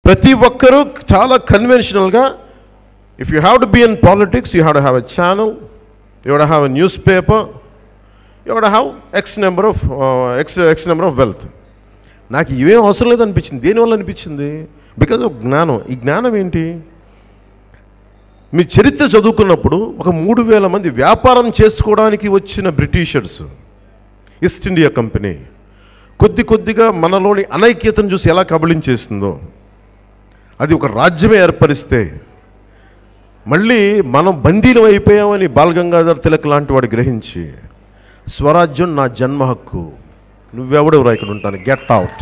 ప్రతి ఒక్కరూ చాలా కన్వెన్షనల్గా if you have to be in politics you have to have a channel you have have a newspaper you have have X number of X X number of wealth నాకు ఇవేం అవసరం లేదు అనిపించింది దేనివల్ల అనిపించింది బికాజ్ ఆఫ్ జ్ఞానం ఈ జ్ఞానం ఏంటి మీ చరిత్ర చదువుకున్నప్పుడు ఒక మూడు వేల మంది వ్యాపారం చేసుకోవడానికి వచ్చిన బ్రిటిషర్స్ ఈస్ట్ ఇండియా కంపెనీ కొద్ది కొద్దిగా మనలోని అనైక్యతను చూసి ఎలా కబళించేస్తుందో అది ఒక రాజ్యమే ఏర్పరిస్తే మళ్ళీ మనం బందీలం అయిపోయామని బాలగంగాధర్ తిలక్ లాంటి వాడు గ్రహించి స్వరాజ్యం నా జన్మ హక్కు నువ్వెవడెవరా ఇక్కడ ఉంటాను గెట్ అవుట్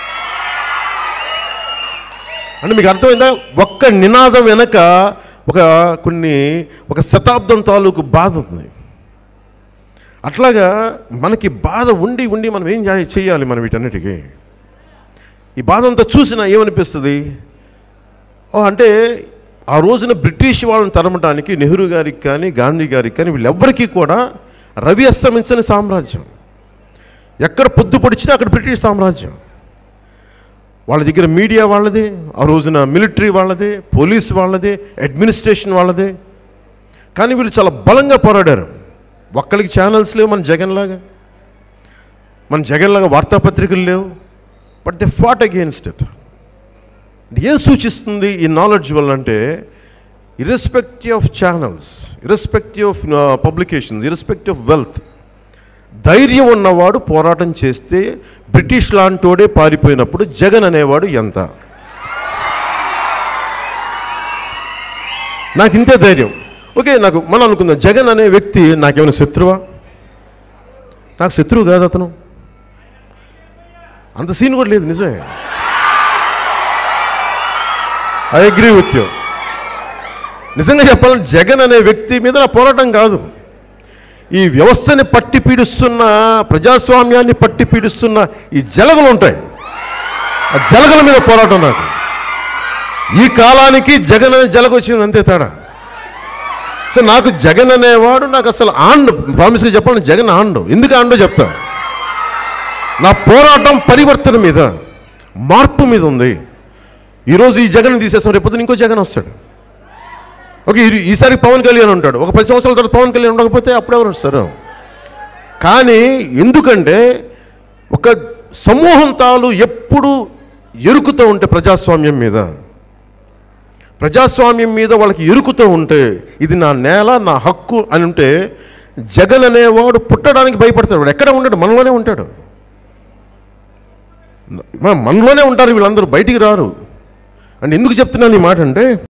అంటే మీకు అర్థమైందా ఒక్క నినాదం వెనక ఒక కొన్ని ఒక శతాబ్దం తాలూకు బాధ ఉంది అట్లాగా మనకి బాధ ఉండి ఉండి మనం ఏం చే- చేయాలి మనం వీటన్నిటికీ ఈ బాధ అంతా చూసినా ఏమనిపిస్తుంది ఓ అంటే ఆ రోజున బ్రిటిష్ వాళ్ళని తరమటానికి నెహ్రూ గారికి కానీ గాంధీ గారికి కానీ వీళ్ళెవ్వరికీ కూడా రవి అస్తమించని సామ్రాజ్యం ఎక్కడ పొద్దు పొడిచినా అక్కడ బ్రిటిష్ సామ్రాజ్యం వాళ్ళ దగ్గర మీడియా వాళ్ళది ఆ రోజున మిలిటరీ వాళ్ళది పోలీస్ వాళ్ళది అడ్మినిస్ట్రేషన్ వాళ్ళది కానీ వీళ్ళు చాలా బలంగా పోరాడారు ఒక్కరికి ఛానల్స్ లేవు మన జగన్ లాగా మన జగన్ లాగా వార్తాపత్రికలు లేవు but they fought against it ఏం సూచిస్తుంది ఈ నాలెడ్జ్ వల్ల అంటే irrespective of channels irrespective of publications irrespective of wealth ధైర్యం ఉన్నవాడు పోరాటం చేస్తే బ్రిటిష్ లాంటోడే పారిపోయినప్పుడు జగన్ అనేవాడు ఎంత నాకు ఇంతే ధైర్యం ఓకే నాకు మనం అనుకుందాం జగన్ అనే వ్యక్తి నాకేమైనా శత్రువా నాకు శత్రువు కాదు అతను అంత సీన్ కూడా లేదు నిజమే ఐ అగ్రీ విత్ యూ నిజంగా చెప్పాలంటే జగన్ అనే వ్యక్తి మీద నా పోరాటం కాదు ఈ వ్యవస్థని పట్టి పీడిస్తున్న ప్రజాస్వామ్యాన్ని పట్టి పీడిస్తున్న ఈ జలగలు ఉంటాయి ఆ జలగల మీద పోరాటం నాకు ఈ కాలానికి జగన్ అనే జలగ వచ్చింది అంతే తేడా సో నాకు జగన్ అనేవాడు నాకు అసలు ఆండు ప్రామిస్గా చెప్పాలని జగన్ ఆండు ఎందుకు ఆండో చెప్తా నా పోరాటం పరివర్తన మీద మార్పు మీద ఉంది ఈరోజు ఈ జగన్ తీసేస్తాం రేపొద్దున ఇంకో జగన్ వస్తాడు ఓకే ఈ- ఈసారి పవన్ కళ్యాణ్ ఉంటాడు ఒక పది సంవత్సరాల తర్వాత పవన్ కళ్యాణ్ ఉండకపోతే అప్పుడు ఎవరు వస్తారు కానీ ఎందుకంటే ఒక సమూహం తాలు ఎప్పుడు ఎరుకుతూ ఉంటే ప్రజాస్వామ్యం మీద ప్రజాస్వామ్యం మీద వాళ్ళకి ఎరుకుతూ ఉంటే ఇది నా నేల నా హక్కు అని ఉంటే జగన్ అనేవాడు పుట్టడానికి భయపడతాడు వాడు ఎక్కడ ఉంటాడు మనలోనే ఉంటాడు మన- మనలోనే ఉంటారు వీళ్ళందరూ బయటికి రారు అంటే ఎందుకు చెప్తున్నాను ఈ మాట అంటే